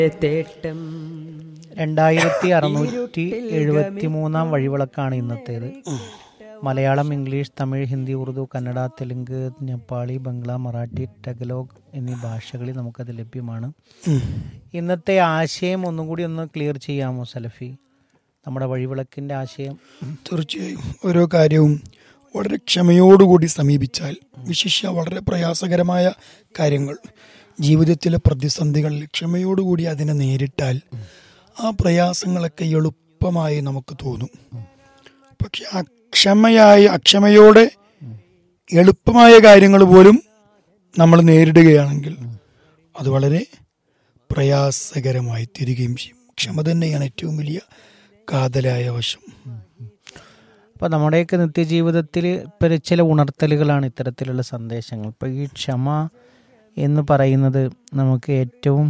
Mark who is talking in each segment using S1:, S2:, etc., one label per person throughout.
S1: തേട്ടം
S2: രണ്ടായിരത്തി അറുന്നൂറ്റി എഴുപത്തി മൂന്നാം വഴിവിളക്കാണ് ഇന്നത്തേത് മലയാളം ഇംഗ്ലീഷ് തമിഴ് ഹിന്ദി ഉറുദു കന്നഡ തെലുങ്ക് നേപ്പാളി ബംഗ്ല മറാഠി ടഗലോഗ് എന്നീ ഭാഷകളിൽ നമുക്കത് ലഭ്യമാണ് ഇന്നത്തെ ആശയം ഒന്നും കൂടി ഒന്ന് ക്ലിയർ ചെയ്യാമോ സലഫി നമ്മുടെ വഴിവിളക്കിന്റെ ആശയം
S3: തീർച്ചയായും ഓരോ കാര്യവും വളരെ ക്ഷമയോടുകൂടി സമീപിച്ചാൽ വിശിഷ്യ വളരെ പ്രയാസകരമായ കാര്യങ്ങൾ ജീവിതത്തിലെ പ്രതിസന്ധികളിൽ ക്ഷമയോടുകൂടി അതിനെ നേരിട്ടാൽ ആ പ്രയാസങ്ങളൊക്കെ എളുപ്പമായി നമുക്ക് തോന്നും പക്ഷെ അക്ഷമയായ അക്ഷമയോടെ എളുപ്പമായ കാര്യങ്ങൾ പോലും നമ്മൾ നേരിടുകയാണെങ്കിൽ അത് വളരെ പ്രയാസകരമായി തീരുകയും ചെയ്യും ക്ഷമ തന്നെയാണ് ഏറ്റവും വലിയ കാതലായ വശം
S2: അപ്പോൾ നമ്മുടെയൊക്കെ നിത്യജീവിതത്തിൽ ഇപ്പോൾ ചില ഉണർത്തലുകളാണ് ഇത്തരത്തിലുള്ള സന്ദേശങ്ങൾ ഇപ്പോൾ ഈ ക്ഷമ എന്ന് പറയുന്നത് നമുക്ക് ഏറ്റവും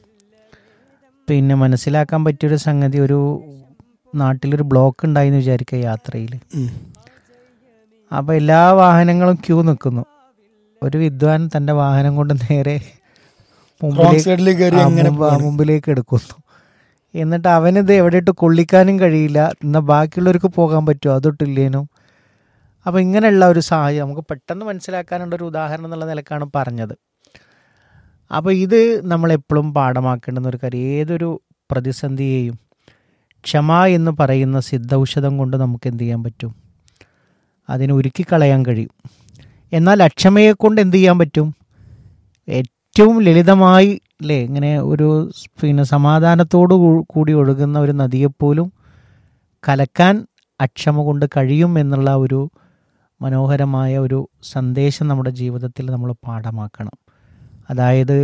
S2: പിന്നെ മനസ്സിലാക്കാൻ പറ്റിയൊരു സംഗതി ഒരു നാട്ടിലൊരു ബ്ലോക്ക് ഉണ്ടായിന്ന് വിചാരിക്കുക യാത്രയിൽ
S3: ഉം.
S2: അപ്പോൾ എല്ലാ വാഹനങ്ങളും ക്യൂ നിൽക്കുന്നു ഒരു വിദ്വാൻ തൻ്റെ വാഹനം കൊണ്ട് നേരെ
S3: റോങ് സൈഡിലേക്ക് കയറി
S2: ആ,
S3: അങ്ങനെ
S2: മുമ്പ് ആ, മുമ്പിലേക്ക് എടുക്കുന്നു എന്നിട്ട് അവനിത് എവിടെ ഇട്ട് കൊള്ളിക്കാനും കഴിയില്ല എന്നാൽ ബാക്കിയുള്ളവർക്ക് പോകാൻ പറ്റുമോ അതൊട്ടില്ലേനും അപ്പോൾ ഇങ്ങനെയുള്ള ഒരു സാഹചര്യം നമുക്ക് പെട്ടെന്ന് മനസ്സിലാക്കാനുള്ള ഒരു ഉദാഹരണം എന്നുള്ള നിലക്കാണ് പറഞ്ഞത് അപ്പോൾ ഇത് നമ്മളെപ്പോഴും പാഠമാക്കേണ്ടുന്ന ഒരു കാര്യം ഏതൊരു പ്രതിസന്ധിയെയും ക്ഷമ എന്ന് പറയുന്ന സിദ്ധൌഷധം കൊണ്ട് നമുക്ക് എന്ത് ചെയ്യാൻ പറ്റും അതിനെ ഉരുക്കിക്കളയാൻ കഴിയും എന്നാൽ അക്ഷമയെ കൊണ്ട് എന്ത് ചെയ്യാൻ പറ്റും ഏറ്റവും ലളിതമായി അല്ലേ ഇങ്ങനെ ഒരു സ് പിന്നെ സമാധാനത്തോടു കൂ- കൂടി ഒഴുകുന്ന ഒരു നദിയെപ്പോലും കലക്കാൻ അക്ഷമ കൊണ്ട് കഴിയും എന്നുള്ള ഒരു മനോഹരമായ ഒരു സന്ദേശം നമ്മുടെ ജീവിതത്തിൽ നമ്മൾ പാഠമാക്കണം അതായത്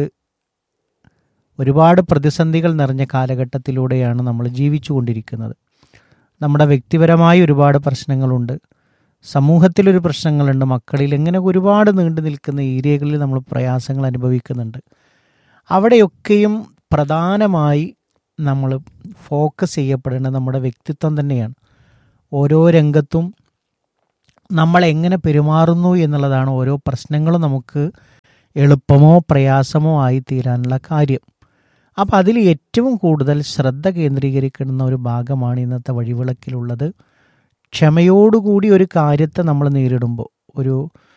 S2: ഒരുപാട് പ്രതിസന്ധികൾ നിറഞ്ഞ കാലഘട്ടത്തിലൂടെയാണ് നമ്മൾ ജീവിച്ചു കൊണ്ടിരിക്കുന്നത് നമ്മുടെ വ്യക്തിപരമായ ഒരുപാട് പ്രശ്നങ്ങളുണ്ട് സമൂഹത്തിലൊരു പ്രശ്നങ്ങളുണ്ട് മക്കളിൽ എങ്ങനെ ഒരുപാട് നീണ്ടു നിൽക്കുന്ന ഏരിയകളിൽ നമ്മൾ പ്രയാസങ്ങൾ അനുഭവിക്കുന്നുണ്ട് അവിടെയൊക്കെയും പ്രധാനമായി നമ്മൾ ഫോക്കസ് ചെയ്യപ്പെടേണ്ടത് നമ്മുടെ വ്യക്തിത്വം തന്നെയാണ് ഓരോ രംഗത്തും നമ്മൾ എങ്ങനെ പെരുമാറുന്നു എന്നുള്ളതാണ് ഓരോ പ്രശ്നങ്ങളും നമുക്ക് എളുപ്പമോ പ്രയാസമോ ആയി തീരാനുള്ള കാര്യം അപ്പം അതിൽ ഏറ്റവും കൂടുതൽ ശ്രദ്ധ കേന്ദ്രീകരിക്കുന്ന ഒരു ഭാഗമാണ് ഇന്നത്തെ വഴിവിളക്കിലുള്ളത് ക്ഷമയോടുകൂടി ഒരു കാര്യത്തെ നമ്മൾ നേരിടുമ്പോൾ ഒരു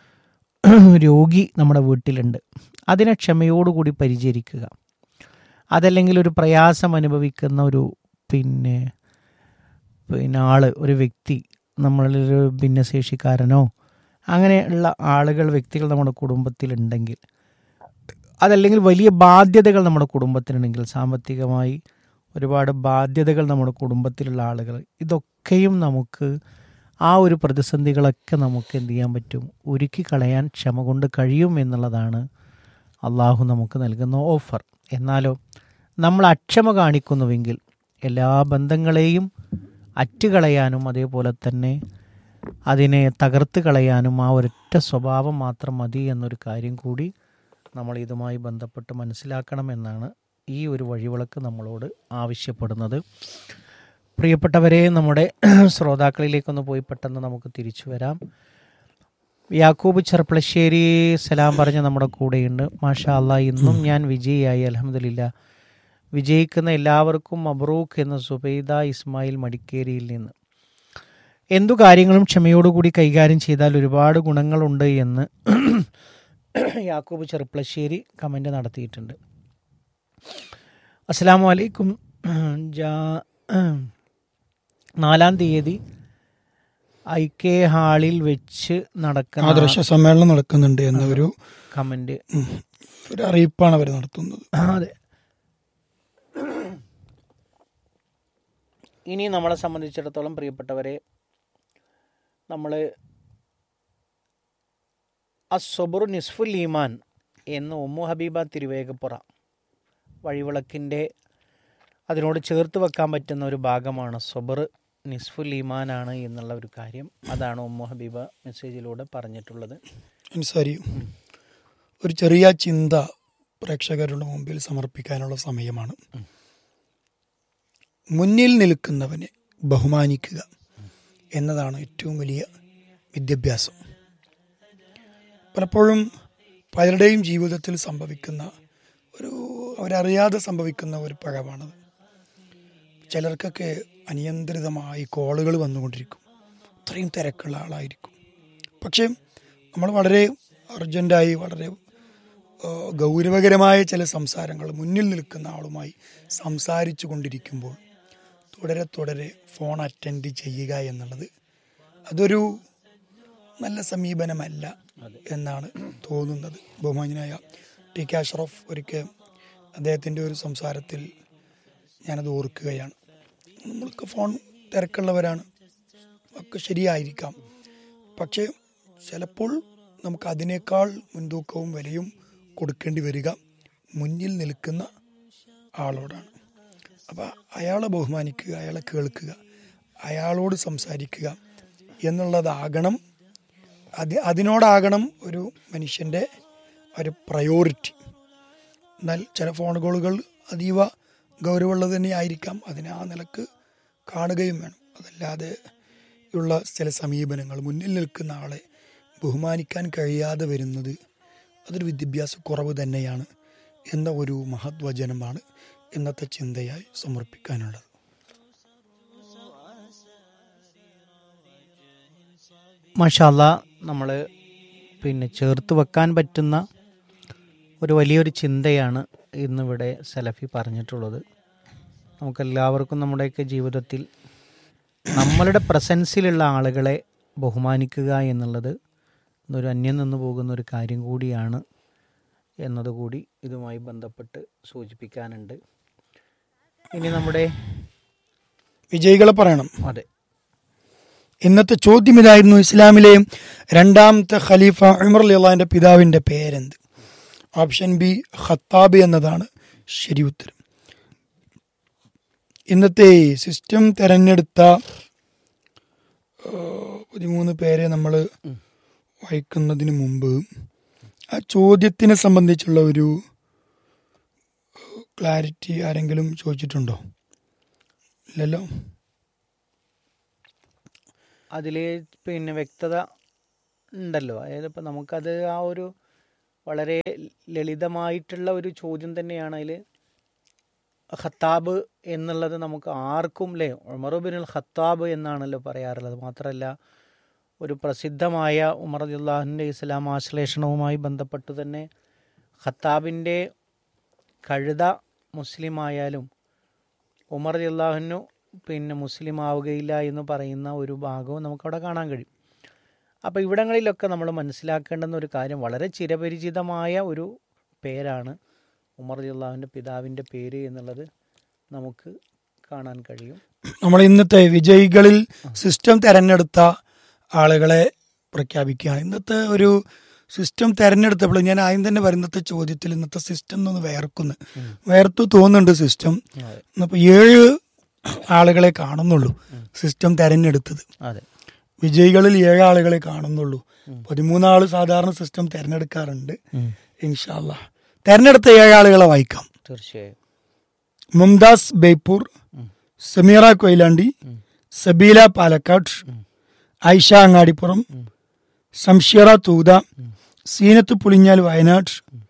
S2: രോഗി നമ്മുടെ വീട്ടിലുണ്ട് അതിനെ ക്ഷമയോടുകൂടി പരിചരിക്കുക അതല്ലെങ്കിൽ ഒരു പ്രയാസം അനുഭവിക്കുന്ന ഒരു പിന്നെ പിന്നെ ആള് ഒരു വ്യക്തി നമ്മളൊരു ഭിന്നശേഷിക്കാരനോ അങ്ങനെയുള്ള ആളുകൾ വ്യക്തികൾ നമ്മുടെ കുടുംബത്തിലുണ്ടെങ്കിൽ അതല്ലെങ്കിൽ വലിയ ബാധ്യതകൾ നമ്മുടെ കുടുംബത്തിനുണ്ടെങ്കിൽ സാമ്പത്തികമായി ഒരുപാട് ബാധ്യതകൾ നമ്മുടെ കുടുംബത്തിലുള്ള ആളുകൾ ഇതൊക്കെയും നമുക്ക് ആ ഒരു പ്രതിസന്ധികളൊക്കെ നമുക്ക് എന്ത് ചെയ്യാൻ പറ്റും ഒരുക്കി കളയാൻ ക്ഷമ കൊണ്ട് കഴിയും എന്നുള്ളതാണ് അള്ളാഹു നമുക്ക് നൽകുന്ന ഓഫർ എന്നാലോ നമ്മൾ അക്ഷമ കാണിക്കുന്നുവെങ്കിൽ എല്ലാ ബന്ധങ്ങളെയും അറ്റുകളയാനും അതേപോലെ തന്നെ അതിനെ തകർത്ത് കളയാനും ആ ഒരൊറ്റ സ്വഭാവം മാത്രം മതി എന്നൊരു കാര്യം കൂടി നമ്മൾ ഇതുമായി ബന്ധപ്പെട്ട് മനസ്സിലാക്കണമെന്നാണ് ഈ ഒരു വഴിവിളക്ക് നമ്മളോട് ആവശ്യപ്പെടുന്നത് പ്രിയപ്പെട്ടവരെ നമ്മുടെ ശ്രോതാക്കളിലേക്കൊന്ന് പോയി പെട്ടെന്ന് നമുക്ക് തിരിച്ചു വരാം യാക്കൂബ് ചെർപ്പളശ്ശേരി സലാം പറഞ്ഞ് നമ്മുടെ കൂടെയുണ്ട് മാഷാ അല്ലാ ഇന്നും ഞാൻ വിജയിയായി അലഹമില്ല വിജയിക്കുന്ന എല്ലാവർക്കും മബ്രൂഖ് എന്ന സുബൈദ ഇസ്മായിൽ മടിക്കേരിയിൽ നിന്ന് എന്തു കാര്യങ്ങളും ക്ഷമയോടുകൂടി കൈകാര്യം ചെയ്താൽ ഒരുപാട് ഗുണങ്ങളുണ്ട് എന്ന് യാക്കൂബ് ചെറുപ്പളശ്ശേരി കമൻ്റ് നടത്തിയിട്ടുണ്ട് അസ്സാം വലൈക്കും ജാ നാലാം തീയതി ഐ കെ ഹാളിൽ വെച്ച് നടക്കുന്ന
S3: ആദർശ സമ്മേളനം നടക്കുന്നുണ്ട് എന്ന ഒരു
S2: കമന്റ്
S3: ഉം, ഒരു അറിയിപ്പാണ് അവർ നടത്തുന്നത്
S2: അതെ ഇനി നമ്മളെ സംബന്ധിച്ചിടത്തോളം പ്രിയപ്പെട്ടവരെ നമ്മൾ അസൊബുർ നിസ്ഫുൽ ഈമാൻ എന്ന് ഉമ്മു ഹബീബ തിരുവേഗപ്പുറ വഴിവിളക്കിൻ്റെ അതിനോട് ചേർത്ത് വെക്കാൻ പറ്റുന്ന ഒരു ഭാഗമാണ് സൊബർ നിസ്ഫുൽ ഈമാനാണ് എന്നുള്ള ഒരു കാര്യം അതാണ് ഉമ്മു ഹബീബ മെസ്സേജിലൂടെ പറഞ്ഞിട്ടുള്ളത്
S3: അനുസാരി ഒരു ചെറിയ ചിന്ത പ്രേക്ഷകരുടെ മുമ്പിൽ സമർപ്പിക്കാനുള്ള സമയമാണ് മുന്നിൽ നിൽക്കുന്നവനെ ബഹുമാനിക്കുക എന്നതാണ് ഏറ്റവും വലിയ വിദ്യാഭ്യാസം പലപ്പോഴും പലരുടെയും ജീവിതത്തിൽ സംഭവിക്കുന്ന ഒരു അവരറിയാതെ സംഭവിക്കുന്ന ഒരു പഴവാണത് ചിലർക്കൊക്കെ അനിയന്ത്രിതമായി കോളുകൾ വന്നുകൊണ്ടിരിക്കും അത്രയും തിരക്കുള്ള ആളായിരിക്കും പക്ഷേ നമ്മൾ വളരെ അർജൻറ്റായി വളരെ ആ, ഗൗരവകരമായ ചില സംസാരങ്ങൾ മുന്നിൽ നിൽക്കുന്ന ആളുമായി സംസാരിച്ചു കൊണ്ടിരിക്കുമ്പോൾ തുടരെ തുടരെ ഫോൺ അറ്റൻഡ് ചെയ്യുക എന്നുള്ളത് അതൊരു നല്ല സമീപനമല്ല എന്നാണ് തോന്നുന്നത് ബഹുമാനായ ടി കെ അഷ്റഫ് ഒരിക്കൽ അദ്ദേഹത്തിൻ്റെ ഒരു സംസാരത്തിൽ ഞാനത് ഓർക്കുകയാണ് നമ്മൾക്ക് ഫോൺ തിരക്കുള്ളവരാണ് ഒക്കെ ശരിയായിരിക്കാം പക്ഷേ ചിലപ്പോൾ നമുക്ക് അതിനേക്കാൾ മുൻതൂക്കവും വിലയും കൊടുക്കേണ്ടി വരിക മുന്നിൽ നിൽക്കുന്ന ആളോടാണ് അപ്പോൾ അയാളെ ബഹുമാനിക്കുക അയാളെ കേൾക്കുക അയാളോട് സംസാരിക്കുക എന്നുള്ളതാകണം അത് അതിനോടാകണം ഒരു മനുഷ്യൻ്റെ ഒരു പ്രയോറിറ്റി എന്നാൽ ചില ഫോൺ കോളുകൾ അതീവ ഗൗരവമുള്ളത് തന്നെ ആയിരിക്കാം അതിനെ ആ നിലക്ക് കാണുകയും വേണം അതല്ലാതെ ഉള്ള ചില സമീപനങ്ങൾ മുന്നിൽ നിൽക്കുന്ന ആളെ ബഹുമാനിക്കാൻ കഴിയാതെ വരുന്നത് അതൊരു വിദ്യാഭ്യാസ കുറവ് തന്നെയാണ് എന്ന ഒരു മഹത്വചനമാണ് ഇന്നത്തെ ചിന്തയായി സമർപ്പിക്കാനുള്ളത്
S2: മഷാല്ല നമ്മൾ പിന്നെ ചേർത്ത് വെക്കാൻ പറ്റുന്ന ഒരു വലിയൊരു ചിന്തയാണ് ഇന്നിവിടെ സലഫി പറഞ്ഞിട്ടുള്ളത് നമുക്കെല്ലാവർക്കും നമ്മുടെയൊക്കെ ജീവിതത്തിൽ നമ്മളുടെ പ്രസൻസിലുള്ള ആളുകളെ ബഹുമാനിക്കുക എന്നുള്ളത് ഒരു അന്യം നിന്ന് പോകുന്ന ഒരു കാര്യം കൂടിയാണ് എന്നതുകൂടി ഇതുമായി ബന്ധപ്പെട്ട് സൂചിപ്പിക്കാനുണ്ട് ഇനി നമ്മുടെ
S3: വിജയികളെ പറയണം
S2: അതെ
S3: ഇന്നത്തെ ചോദ്യം ഇതായിരുന്നു ഇസ്ലാമിലെ രണ്ടാമത്തെ ഖലീഫ ഉമർ അള്ളാഹിന്റെ പിതാവിന്റെ പേരെന്ത് ഓപ്ഷൻ ബി ഖത്താബ് എന്നതാണ് ശരി ഉത്തരം ഇന്നത്തെ സിസ്റ്റം തെരഞ്ഞെടുത്ത ആ, പതിമൂന്ന് പേരെ നമ്മൾ വായിക്കുന്നതിന് മുമ്പ് ആ ചോദ്യത്തിനെ സംബന്ധിച്ചുള്ള ഒരു ക്ലാരിറ്റി ആരെങ്കിലും ചോദിച്ചിട്ടുണ്ടോ ഇല്ലല്ലോ
S2: അതിൽ പിന്നെ വ്യക്തത ഉണ്ടല്ലോ അതായത് ഇപ്പം നമുക്കത് ആ ഒരു വളരെ ലളിതമായിട്ടുള്ള ഒരു ചോദ്യം തന്നെയാണ് അതിൽ ഖത്താബ് എന്നുള്ളത് നമുക്ക് ആർക്കും അല്ലേ ഉമറുബിനുൽ ഖത്താബ് എന്നാണല്ലോ പറയാറുള്ളത് മാത്രമല്ല ഒരു പ്രസിദ്ധമായ ഉമർ അള്ളാഹുവിൻ്റെ ഇസ്ലാം ആശ്ലേഷണവുമായി ബന്ധപ്പെട്ട് തന്നെ ഖത്താബിൻ്റെ കഴുത മുസ്ലിം ആയാലും ഉമർ അള്ളാഹുനു പിന്നെ മുസ്ലിം ആവുകയില്ല എന്ന് പറയുന്ന ഒരു ഭാഗവും നമുക്കവിടെ കാണാൻ കഴിയും അപ്പോൾ ഇവിടങ്ങളിലൊക്കെ നമ്മൾ മനസ്സിലാക്കേണ്ടുന്ന ഒരു കാര്യം വളരെ ചിരപരിചിതമായ ഒരു പേരാണ് ഉമർ അള്ളാഹുവിൻ്റെ പിതാവിൻ്റെ പേര് എന്നുള്ളത് നമുക്ക് കാണാൻ കഴിയും
S3: നമ്മൾ ഇന്നത്തെ വിജയികളിൽ സിസ്റ്റം തെരഞ്ഞെടുത്ത ആളുകളെ പ്രഖ്യാപിക്കുകയാണ് ഇന്നത്തെ ഒരു സിസ്റ്റം തെരഞ്ഞെടുത്തപ്പോൾ ഞാൻ ആദ്യം തന്നെ പറയും ഇന്നത്തെ ചോദ്യത്തിൽ ഇന്നത്തെ സിസ്റ്റം എന്നൊന്ന് വേർക്കുന്നു വേർത്തു തോന്നുന്നുണ്ട് സിസ്റ്റം
S2: അതെ
S3: അപ്പോൾ ഏഴ് ആളുകളെ കാണുന്നുള്ളൂ സിസ്റ്റം തെരഞ്ഞെടുത്തത്
S2: അതെ
S3: വിജയികളിൽ ഏഴ് ആളുകളെ കാണുന്നുള്ളൂ പതിമൂന്നാൾ സാധാരണ സിസ്റ്റം തെരഞ്ഞെടുക്കാറുണ്ട് ഇൻഷാല്ല തെരഞ്ഞെടുത്ത ഏഴ് ആളുകളെ വായിക്കാം
S2: തീർച്ചയായും
S3: മുംതാസ് ബേപ്പൂർ സമീറ കൊയിലാണ്ടി സബീല പാലക്കാട് ആയിഷ അങ്ങാടിപ്പുറം സംഷീറ തൂത സീനത്ത് പുളിഞ്ഞാൽ വയനാട്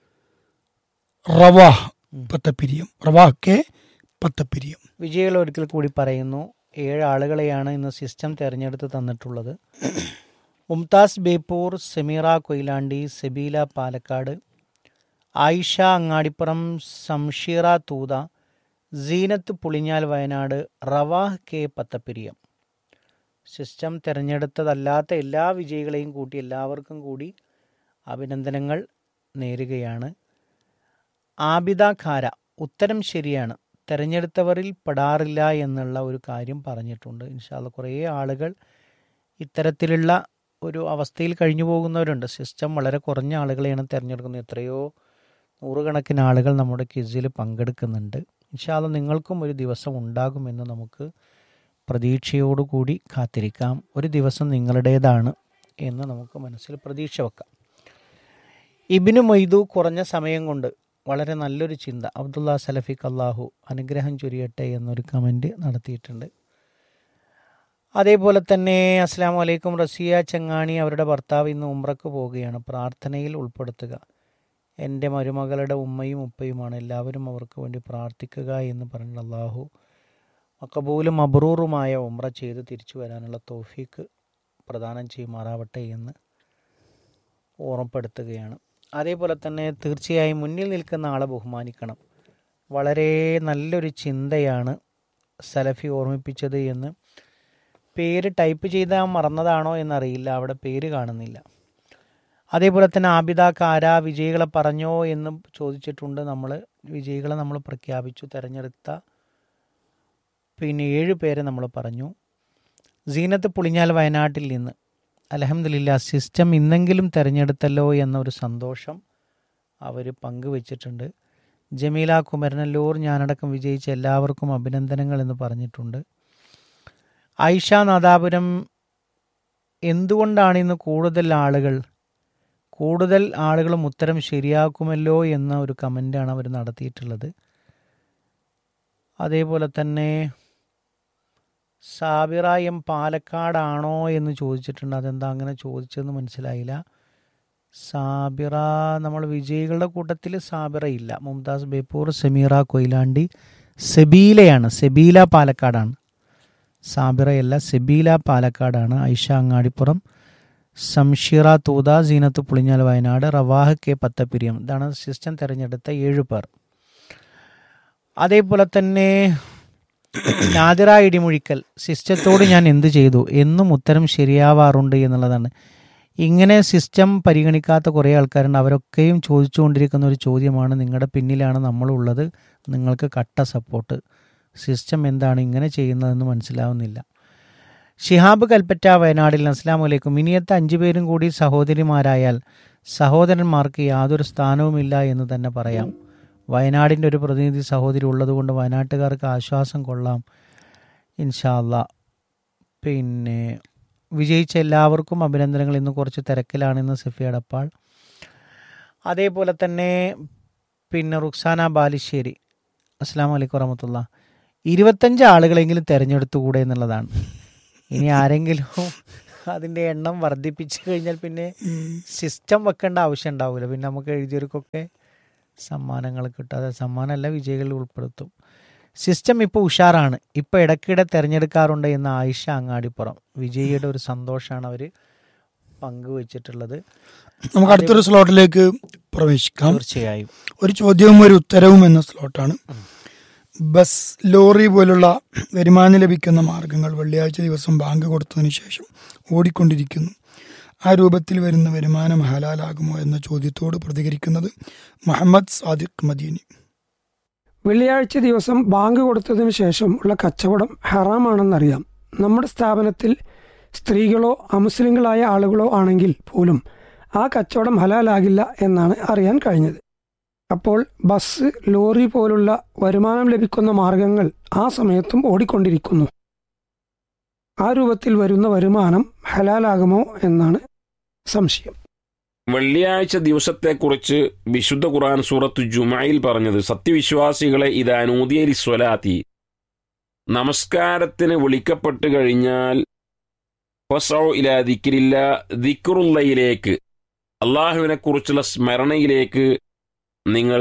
S3: റവാഹ് പത്തപ്പിരിയം റവാഹ് കെ പത്തപ്പിരിയം
S2: വിജയികൾ ഒരിക്കൽ കൂടി പറയുന്നു ഏഴ് ആളുകളെയാണ് ഇന്ന് സിസ്റ്റം തിരഞ്ഞെടുത്ത് തന്നിട്ടുള്ളത് മുംതാസ് ബേപ്പൂർ സെമീറ കൊയിലാണ്ടി സെബീല പാലക്കാട് ആയിഷ അങ്ങാടിപ്പുറം സംഷീറ തൂത സീനത്ത് പുളിഞ്ഞാൽ വയനാട് റവാഹ് കെ പത്തപ്പിരിയം സിസ്റ്റം തിരഞ്ഞെടുത്തതല്ലാത്ത എല്ലാ വിജയികളെയും കൂട്ടി എല്ലാവർക്കും കൂടി അഭിനന്ദനങ്ങൾ നേരുകയാണ് ആബിദ ഖാര ഉത്തരം ശരിയാണ് തെരഞ്ഞെടുത്തവരിൽ പെടാറില്ല എന്നുള്ള ഒരു കാര്യം പറഞ്ഞിട്ടുണ്ട് ഇൻഷാല്ല കുറേ ആളുകൾ ഇത്തരത്തിലുള്ള ഒരു അവസ്ഥയിൽ കഴിഞ്ഞു പോകുന്നവരുണ്ട് സിസ്റ്റം വളരെ കുറഞ്ഞ ആളുകളെയാണ് തിരഞ്ഞെടുക്കുന്നത് എത്രയോ നൂറുകണക്കിന് ആളുകൾ നമ്മുടെ ക്വിസിൽ പങ്കെടുക്കുന്നുണ്ട് ഇൻഷാല്ല നിങ്ങൾക്കും ഒരു ദിവസം ഉണ്ടാകുമെന്ന് നമുക്ക് പ്രതീക്ഷയോടുകൂടി കാത്തിരിക്കാം ഒരു ദിവസം നിങ്ങളുടേതാണ് എന്ന് നമുക്ക് മനസ്സിൽ പ്രതീക്ഷ വെക്കാം ഇബിനു മൊയ്തു കുറഞ്ഞ സമയം കൊണ്ട് വളരെ നല്ലൊരു ചിന്ത അബ്ദുള്ള സലഫിഖ് അള്ളാഹു അനുഗ്രഹം ചൊരിയട്ടെ എന്നൊരു കമൻറ്റ് നടത്തിയിട്ടുണ്ട് അതേപോലെ തന്നെ അസ്സാം വലൈക്കും റസിയ ചങ്ങാണി അവരുടെ ഭർത്താവ് ഇന്ന് ഉംറക്ക് പോവുകയാണ് പ്രാർത്ഥനയിൽ ഉൾപ്പെടുത്തുക എൻ്റെ മരുമകളുടെ ഉമ്മയും ഉപ്പയുമാണ് എല്ലാവരും അവർക്ക് വേണ്ടി പ്രാർത്ഥിക്കുക എന്ന് പറഞ്ഞ അള്ളാഹു മക്കബൂലും മബ്രൂറുമായ ഉമ്ര ചെയ്ത് തിരിച്ചു വരാനുള്ള തോഫീക്ക് പ്രദാനം ചെയ്യുമാറാവട്ടെ എന്ന് ഓർമ്മപ്പെടുത്തുകയാണ് അതേപോലെ തന്നെ തീർച്ചയായും മുന്നിൽ നിൽക്കുന്ന ആളെ ബഹുമാനിക്കണം വളരെ നല്ലൊരു ചിന്തയാണ് സലഫി ഓർമ്മിപ്പിച്ചത് എന്ന് പേര് ടൈപ്പ് ചെയ്താൽ മറന്നതാണോ എന്നറിയില്ല അവിടെ പേര് കാണുന്നില്ല അതേപോലെ തന്നെ ആബിദ കാര വിജയികളെ പറഞ്ഞോ എന്ന് ചോദിച്ചിട്ടുണ്ട് നമ്മൾ വിജയികളെ നമ്മൾ പ്രഖ്യാപിച്ചു തിരഞ്ഞെടുത്ത പിന്നെ ഏഴ് പേരെ നമ്മൾ പറഞ്ഞു സീനത്ത് പുളിഞ്ഞാൽ വയനാട്ടിൽ നിന്ന് അലഹമില്ല സിസ്റ്റം ഇന്നെങ്കിലും തിരഞ്ഞെടുത്തല്ലോ എന്നൊരു സന്തോഷം അവർ പങ്കുവച്ചിട്ടുണ്ട് ജമീല കുമരനല്ലൂർ ഞാനടക്കം വിജയിച്ച എല്ലാവർക്കും അഭിനന്ദനങ്ങൾ എന്ന് പറഞ്ഞിട്ടുണ്ട് ഐഷ നാദാപുരം എന്തുകൊണ്ടാണ് ഇന്ന് കൂടുതൽ ആളുകൾ കൂടുതൽ ആളുകളും ഉത്തരം ശരിയാക്കുമല്ലോ എന്ന ഒരു കമൻ്റാണ് അവർ നടത്തിയിട്ടുള്ളത് അതേപോലെ തന്നെ സാബിറ എം പാലക്കാടാണോ എന്ന് ചോദിച്ചിട്ടുണ്ട് അതെന്താ അങ്ങനെ ചോദിച്ചതെന്ന് മനസ്സിലായില്ല സാബിറ നമ്മൾ വിജയികളുടെ കൂട്ടത്തിൽ സാബിറ ഇല്ല മുംതാസ് ബേപ്പൂർ സമീറ കൊയിലാണ്ടി സെബീലയാണ് സെബീല പാലക്കാടാണ് സാബിറയല്ല സെബീല പാലക്കാടാണ് ഐഷ അങ്ങാടിപ്പുറം സംഷിറ തൂത സീനത്ത് പുളിഞ്ഞാൽ വയനാട് റവാഹ് കെ പത്തപ്പിരിയം ഇതാണ് സിസ്റ്റം തിരഞ്ഞെടുത്ത ഏഴ് പേർ അതേപോലെ തന്നെ നാദിറ ഇടിമുഴിക്കൽ സിസ്റ്റത്തോട് ഞാൻ എന്ത് ചെയ്തു എന്നും ഉത്തരം ശരിയാവാറുണ്ട് എന്നുള്ളതാണ് ഇങ്ങനെ സിസ്റ്റം പരിഗണിക്കാത്ത കുറേ ആൾക്കാരുണ്ട് അവരൊക്കെയും ചോദിച്ചുകൊണ്ടിരിക്കുന്ന ഒരു ചോദ്യമാണ് നിങ്ങളുടെ പിന്നിലാണ് നമ്മളുള്ളത് നിങ്ങൾക്ക് കട്ട സപ്പോർട്ട് സിസ്റ്റം എന്താണ് ഇങ്ങനെ ചെയ്യുന്നതെന്ന് മനസ്സിലാവുന്നില്ല ഷിഹാബ് കൽപ്പറ്റ വയനാടിൽ അസ്ലാം വലൈക്കും ഇനിയത്തെ അഞ്ചു പേരും കൂടി സഹോദരിമാരായാൽ സഹോദരന്മാർക്ക് യാതൊരു സ്ഥാനവുമില്ല എന്ന് തന്നെ പറയാം വയനാടിൻ്റെ ഒരു പ്രതിനിധി സഹോദരി ഉള്ളതുകൊണ്ട് വയനാട്ടുകാർക്ക് ആശ്വാസം കൊള്ളാം ഇൻഷാല്ല പിന്നെ വിജയിച്ച എല്ലാവർക്കും അഭിനന്ദനങ്ങൾ ഇന്ന് കുറച്ച് തിരക്കിലാണെന്ന് സഫി അടപ്പാൾ അതേപോലെ തന്നെ പിന്നെ റുക്സാന ബാലിശ്ശേരി അസ്സാം വലൈക്കും വറഹമത്തുള്ള ഇരുപത്തഞ്ച് ആളുകളെങ്കിലും തിരഞ്ഞെടുത്തുകൂടെ എന്നുള്ളതാണ് ഇനി ആരെങ്കിലും അതിൻ്റെ എണ്ണം വർദ്ധിപ്പിച്ചു കഴിഞ്ഞാൽ പിന്നെ സിസ്റ്റം വെക്കേണ്ട ആവശ്യം ഉണ്ടാവില്ല പിന്നെ നമുക്ക് എഴുതിയവർക്കൊക്കെ സമ്മാനങ്ങൾ കിട്ടും അതെ സമ്മാനമല്ല വിജയികളിൽ ഉൾപ്പെടുത്തും സിസ്റ്റം ഇപ്പോൾ ഉഷാറാണ് ഇപ്പോൾ ഇടയ്ക്കിടെ തിരഞ്ഞെടുക്കാറുണ്ട് എന്ന് ആയിഷ അങ്ങാടിപ്പുറം വിജയിയുടെ ഒരു സന്തോഷമാണ് അവർ പങ്കുവച്ചിട്ടുള്ളത്
S3: നമുക്ക് അടുത്തൊരു സ്ലോട്ടിലേക്ക് പ്രവേശിക്കാം
S2: തീർച്ചയായും
S3: ഒരു ചോദ്യവും ഒരു ഉത്തരവും എന്ന സ്ലോട്ടാണ് ബസ് ലോറി പോലുള്ള വരുമാനം ലഭിക്കുന്ന മാർഗങ്ങൾ വെള്ളിയാഴ്ച ദിവസം ബാങ്ക് കൊടുത്തതിന് ശേഷം ഓടിക്കൊണ്ടിരിക്കുന്നു ആ രൂപത്തിൽ വരുന്ന വരുമാനം ഹലാലാകുമോ എന്ന ചോദ്യത്തോട് പ്രതികരിക്കുന്നത് മുഹമ്മദ് സാദിഖ് മദീനി
S1: വെള്ളിയാഴ്ച ദിവസം ബാങ്ക് കൊടുത്തതിന് ശേഷം ഉള്ള കച്ചവടം ഹറാമാണെന്നറിയാം നമ്മുടെ സ്ഥാപനത്തിൽ സ്ത്രീകളോ അമുസ്ലിങ്ങളായ ആളുകളോ ആണെങ്കിൽ പോലും ആ കച്ചവടം ഹലാലാകില്ല എന്നാണ് അറിയാൻ കഴിഞ്ഞത് അപ്പോൾ ബസ് ലോറി പോലുള്ള വരുമാനം ലഭിക്കുന്ന മാർഗങ്ങൾ ആ സമയത്തും ഓടിക്കൊണ്ടിരിക്കുന്നു ആ രൂപത്തിൽ വരുന്ന വരുമാനം ഹലാലാകുമോ എന്നാണ് സംശയം
S4: വെള്ളിയാഴ്ച ദിവസത്തെക്കുറിച്ച് വിശുദ്ധ ഖുർആൻ സൂറത്ത് ജുമയിൽ പറഞ്ഞത് സത്യവിശ്വാസികളെ ഇതാനൂദിയലി സ്വലാത്തി നമസ്കാരത്തിന് വിളിക്കപ്പെട്ട് കഴിഞ്ഞാൽ ഫസൗ ഇല ദിക്കിരില്ല ദിക്കുറുള്ളയിലേക്ക് അള്ളാഹുവിനെ കുറിച്ചുള്ള സ്മരണയിലേക്ക് നിങ്ങൾ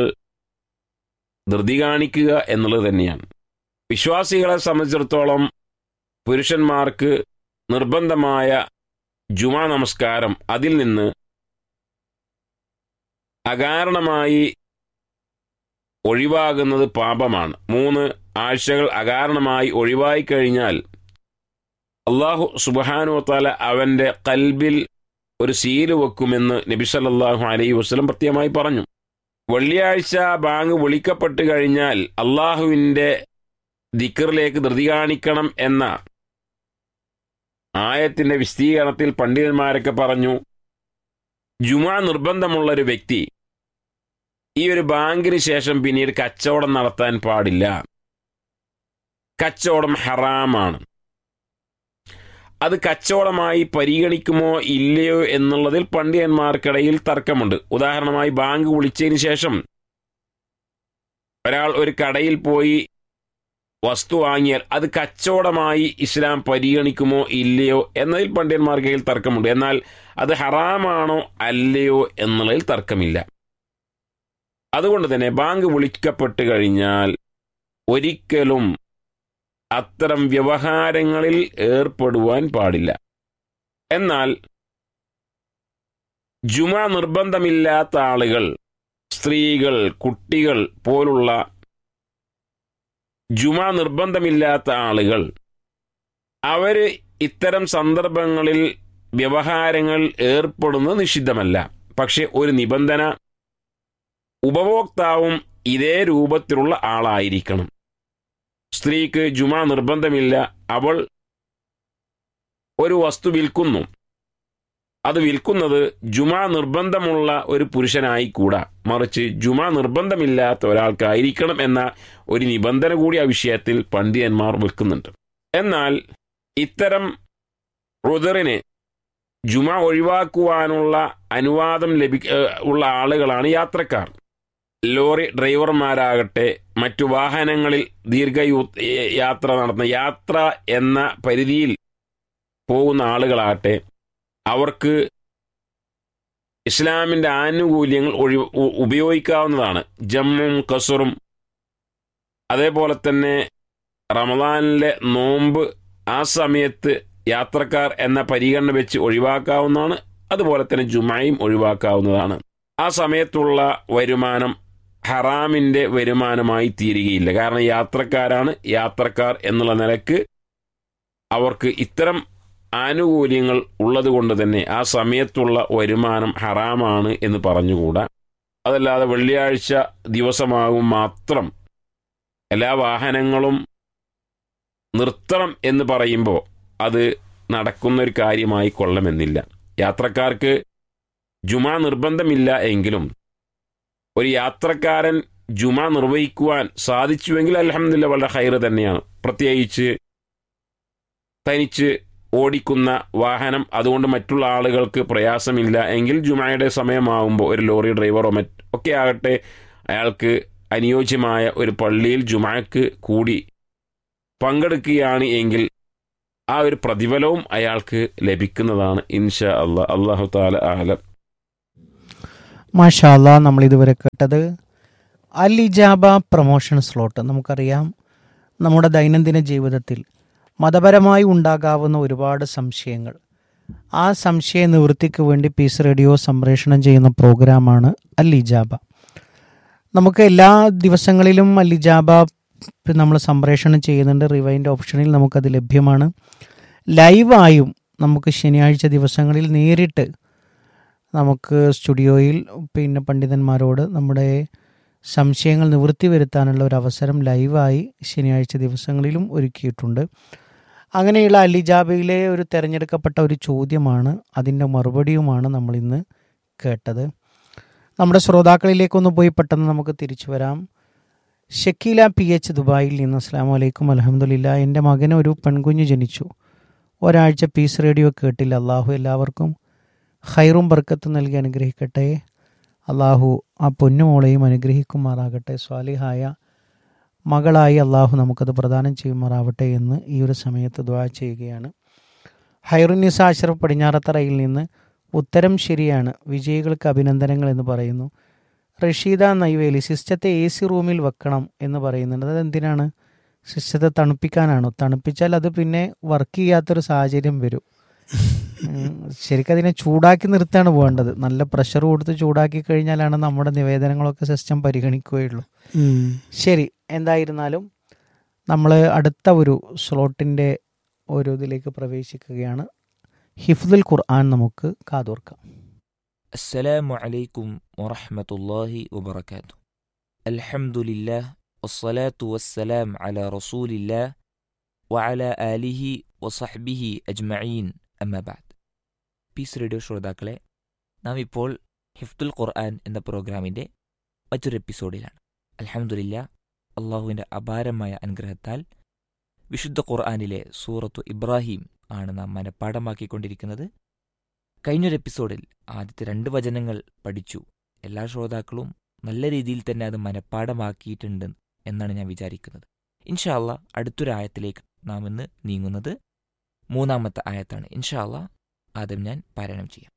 S4: ധൃതി കാണിക്കുക എന്നുള്ളത് തന്നെയാണ് വിശ്വാസികളെ സംബന്ധിച്ചിടത്തോളം പുരുഷന്മാർക്ക് നിർബന്ധമായ ജുമാ നമസ്കാരം അതിൽ നിന്ന് അകാരണമായി ഒഴിവാകുന്നത് പാപമാണ് മൂന്ന് ആഴ്ചകൾ അകാരണമായി ഒഴിവായി കഴിഞ്ഞാൽ അള്ളാഹു സുബാനുവത്താല അവന്റെ കൽബിൽ ഒരു സീല് വെക്കുമെന്ന് നബി സല്ലല്ലാഹു അലൈഹി വസ്ലം പ്രത്യേകമായി പറഞ്ഞു വെള്ളിയാഴ്ച ബാങ്ക് വിളിക്കപ്പെട്ട് കഴിഞ്ഞാൽ അള്ളാഹുവിൻ്റെ ദിക്കറിലേക്ക് ധൃതി കാണിക്കണം എന്ന ആയത്തിന്റെ വിശദീകരണത്തിൽ പണ്ഡിതന്മാരൊക്കെ പറഞ്ഞു ജുമാ നിർബന്ധമുള്ള ഒരു വ്യക്തി ഈ ഒരു ബാങ്കിന് ശേഷം പിന്നീട് കച്ചവടം നടത്താൻ പാടില്ല കച്ചവടം ഹറാമാണ് അത് കച്ചവടമായി പരിഗണിക്കുമോ ഇല്ലയോ എന്നുള്ളതിൽ പണ്ഡിതന്മാർക്കിടയിൽ തർക്കമുണ്ട് ഉദാഹരണമായി ബാങ്ക് വിളിച്ചതിന് ശേഷം ഒരാൾ ഒരു കടയിൽ പോയി വസ്തു വാങ്ങിയാൽ അത് കച്ചവടമായി ഇസ്ലാം പരിഗണിക്കുമോ ഇല്ലയോ എന്നതിൽ പണ്ഡിതന്മാർക്കിടയിൽ തർക്കമുണ്ട് എന്നാൽ അത് ഹറാമാണോ അല്ലയോ എന്നുള്ളതിൽ തർക്കമില്ല അതുകൊണ്ട് തന്നെ ബാങ്ക് വിളിക്കപ്പെട്ട് കഴിഞ്ഞാൽ ഒരിക്കലും അത്തരം വ്യവഹാരങ്ങളിൽ ഏർപ്പെടുവാൻ പാടില്ല എന്നാൽ ജുമ നിർബന്ധമില്ലാത്ത ആളുകൾ സ്ത്രീകൾ കുട്ടികൾ പോലുള്ള ജുമ നിർബന്ധമില്ലാത്ത ആളുകൾ അവര് ഇത്തരം സന്ദർഭങ്ങളിൽ വ്യവഹാരങ്ങൾ ഏർപ്പെടുന്നത് നിഷിദ്ധമല്ല പക്ഷെ ഒരു നിബന്ധന ഉപഭോക്താവും ഇതേ രൂപത്തിലുള്ള ആളായിരിക്കണം സ്ത്രീക്ക് ജുമ നിർബന്ധമില്ല അവൾ ഒരു വസ്തു വിൽക്കുന്നു അത് വിൽക്കുന്നത് ജുമ നിർബന്ധമുള്ള ഒരു പുരുഷനായി കൂടാ മറിച്ച് ജുമ നിർബന്ധമില്ലാത്ത ഒരാൾക്കായിരിക്കണം എന്ന ഒരു നിബന്ധന കൂടി ആ വിഷയത്തിൽ പണ്ഡിതന്മാർ വെക്കുന്നുണ്ട് എന്നാൽ ഇത്തരം റുദറിന് ജുമ ഒഴിവാക്കുവാനുള്ള അനുവാദം ലഭി ഏഹ് ഉള്ള ആളുകളാണ് യാത്രക്കാർ ലോറി ഡ്രൈവർമാരാകട്ടെ മറ്റു വാഹനങ്ങളിൽ ദീർഘയൂ ഏഹ് യാത്ര നടത്തുന്ന യാത്ര എന്ന പരിധിയിൽ പോകുന്ന ആളുകളാകട്ടെ അവർക്ക് ഇസ്ലാമിൻ്റെ ആനുകൂല്യങ്ങൾ ഒഴി ഉ- ഉപയോഗിക്കാവുന്നതാണ് ജമ്മും കസറും അതേപോലെ തന്നെ റമദാനിലെ നോമ്പ് ആ സമയത്ത് യാത്രക്കാർ എന്ന പരിഗണന വെച്ച് ഒഴിവാക്കാവുന്നതാണ് അതുപോലെ തന്നെ ജുമായും ഒഴിവാക്കാവുന്നതാണ് ആ സമയത്തുള്ള വരുമാനം ഹറാമിൻ്റെ വരുമാനമായി തീരുകയില്ല കാരണം യാത്രക്കാരാണ് യാത്രക്കാർ എന്നുള്ള നിലക്ക് അവർക്ക് ഇത്തരം ആനുകൂല്യങ്ങൾ ഉള്ളതുകൊണ്ട് തന്നെ ആ സമയത്തുള്ള വരുമാനം ഹറാമാണ് എന്ന് പറഞ്ഞുകൂടാ അതല്ലാതെ വെള്ളിയാഴ്ച ദിവസമാകും മാത്രം എല്ലാ വാഹനങ്ങളും നിർത്തണം എന്ന് പറയുമ്പോൾ അത് നടക്കുന്ന ഒരു കാര്യമായി കൊള്ളമെന്നില്ല യാത്രക്കാർക്ക് ജുമ നിർബന്ധമില്ല എങ്കിലും ഒരു യാത്രക്കാരൻ ജുമ നിർവഹിക്കുവാൻ സാധിച്ചുവെങ്കിൽ അലഹമില്ല വളരെ ഹൈറ് തന്നെയാണ് പ്രത്യേകിച്ച് തനിച്ച് ഓടിക്കുന്ന വാഹനം അതുകൊണ്ട് മറ്റുള്ള ആളുകൾക്ക് പ്രയാസമില്ല എങ്കിൽ ജുമയുടെ സമയമാകുമ്പോൾ ഒരു ലോറി ഡ്രൈവറോ മറ്റ് ഒക്കെ ആകട്ടെ അയാൾക്ക് അനുയോജ്യമായ ഒരു പള്ളിയിൽ ജുമയ്ക്ക് കൂടി പങ്കെടുക്കുകയാണ് എങ്കിൽ ആ ഒരു പ്രതിഫലവും അയാൾക്ക് ലഭിക്കുന്നതാണ് ഇൻഷാ അള്ളാഹ് അള്ളാഹു താല ആലം
S2: മാഷാല്ല നമ്മൾ ഇതുവരെ കേട്ടത് അൽ ഇജാബ പ്രൊമോഷൻ സ്ലോട്ട് നമുക്കറിയാം നമ്മുടെ ദൈനംദിന ജീവിതത്തിൽ മതപരമായി ഉണ്ടാകാവുന്ന ഒരുപാട് സംശയങ്ങൾ ആ സംശയ നിവൃത്തിക്ക് വേണ്ടി പീസ് റേഡിയോ സംപ്രേഷണം ചെയ്യുന്ന പ്രോഗ്രാമാണ് അൽ ഇജാബ നമുക്ക് എല്ലാ ദിവസങ്ങളിലും അൽ ഇജാബ നമ്മൾ സംപ്രേഷണം ചെയ്യുന്നുണ്ട് റിവൈൻഡ് ഓപ്ഷനിൽ നമുക്കത് ലഭ്യമാണ് ലൈവായും നമുക്ക് ശനിയാഴ്ച ദിവസങ്ങളിൽ നേരിട്ട് നമുക്ക് സ്റ്റുഡിയോയിൽ പിന്നെ പണ്ഡിതന്മാരോട് നമ്മുടെ സംശയങ്ങൾ നിവൃത്തി വരുത്താനുള്ള ഒരു അവസരം ലൈവായി ശനിയാഴ്ച ദിവസങ്ങളിലും ഒരുക്കിയിട്ടുണ്ട് അങ്ങനെയുള്ള അലിജാബയിലെ ഒരു തിരഞ്ഞെടുക്കപ്പെട്ട ഒരു ചോദ്യമാണ് അതിൻ്റെ മറുപടിയുമാണ് നമ്മൾ ഇന്ന് കേട്ടത് നമ്മുടെ ശ്രോതാക്കളിലേക്കൊന്ന് പോയി പെട്ടെന്ന് നമുക്ക് തിരിച്ചു വരാം ഷക്കീല പി എച്ച് ദുബായിൽ നിന്ന് അസ്സാം വലൈക്കും അലഹമുല്ല എൻ്റെ മകന് ഒരു പെൺകുഞ്ഞ് ജനിച്ചു ഒരാഴ്ച പീസ് റേഡിയോ കേട്ടില്ല അള്ളാഹു എല്ലാവർക്കും ഹൈറും ബർക്കത്തും നൽകി അനുഗ്രഹിക്കട്ടെ അള്ളാഹു ആ പൊന്നുമോളെയും അനുഗ്രഹിക്കുമാറാകട്ടെ സ്വാലിഹായ മകളായി അള്ളാഹു നമുക്കത് പ്രദാനം ചെയ്യുമാറാവട്ടെ എന്ന് ഈ ഒരു സമയത്ത് ദ്വാ ചെയ്യുകയാണ് ഹൈറുനിസ അഷ്റഫ് പടിഞ്ഞാറത്തറയിൽ നിന്ന് ഉത്തരം ശരിയാണ് വിജയികൾക്ക് അഭിനന്ദനങ്ങൾ എന്ന് പറയുന്നു റഷീദ നൈവേലി സിസ്റ്റത്തെ എ സി റൂമിൽ വെക്കണം എന്ന് പറയുന്നുണ്ട് അത് എന്തിനാണ് സിസ്റ്റത്തെ തണുപ്പിക്കാനാണോ തണുപ്പിച്ചാൽ അത് പിന്നെ വർക്ക് ചെയ്യാത്തൊരു സാഹചര്യം വരും ഉം, ശരിക്കും അതിനെ ചൂടാക്കി നിർത്താണ് പോകേണ്ടത് നല്ല പ്രഷർ കൊടുത്ത് ചൂടാക്കി കഴിഞ്ഞാലാണ് നമ്മുടെ നിവേദനങ്ങളൊക്കെ സിസ്റ്റം പരിഗണിക്കുകയുള്ളൂ
S3: ഉം.
S2: ശരി എന്തായിരുന്നാലും നമ്മൾ അടുത്ത ഒരു സ്ലോട്ടിൻ്റെ ഒരു ഇതിലേക്ക് പ്രവേശിക്കുകയാണ് ഹിഫ്ദുൽ ഖുർആൻ നമുക്ക് കാതോർക്കാം
S5: السلام عليكم ورحمة الله وبركاته الحمد لله والصلاة والسلام على رسول الله وعلى آله وصحبه أجمعين أما بعد പീസ് റേഡിയോ ശ്രോതാക്കളെ നാം ഇപ്പോൾ ഹിഫ്തുൽ ഖുർആൻ എന്ന പ്രോഗ്രാമിൻ്റെ മറ്റൊരു എപ്പിസോഡിലാണ് അൽഹംദുലില്ല അള്ളാഹുവിൻ്റെ അപാരമായ അനുഗ്രഹത്താൽ വിശുദ്ധ ഖുർആനിലെ സൂറത്തു ഇബ്രാഹിം ആണ് നാം മനഃപ്പാഠമാക്കിക്കൊണ്ടിരിക്കുന്നത് കഴിഞ്ഞൊരു എപ്പിസോഡിൽ ആദ്യത്തെ രണ്ട് വചനങ്ങൾ പഠിച്ചു എല്ലാ ശ്രോതാക്കളും നല്ല രീതിയിൽ തന്നെ അത് മനഃപ്പാഠമാക്കിയിട്ടുണ്ട് എന്നാണ് ഞാൻ വിചാരിക്കുന്നത് ഇൻഷാല്ല അടുത്തൊരായത്തിലേക്ക് നാം ഇന്ന് നീങ്ങുന്നത് മൂന്നാമത്തെ ആയത്താണ് ഇൻഷാല്ല ആദ്യം ഞാൻ പാരായണം ചെയ്യാം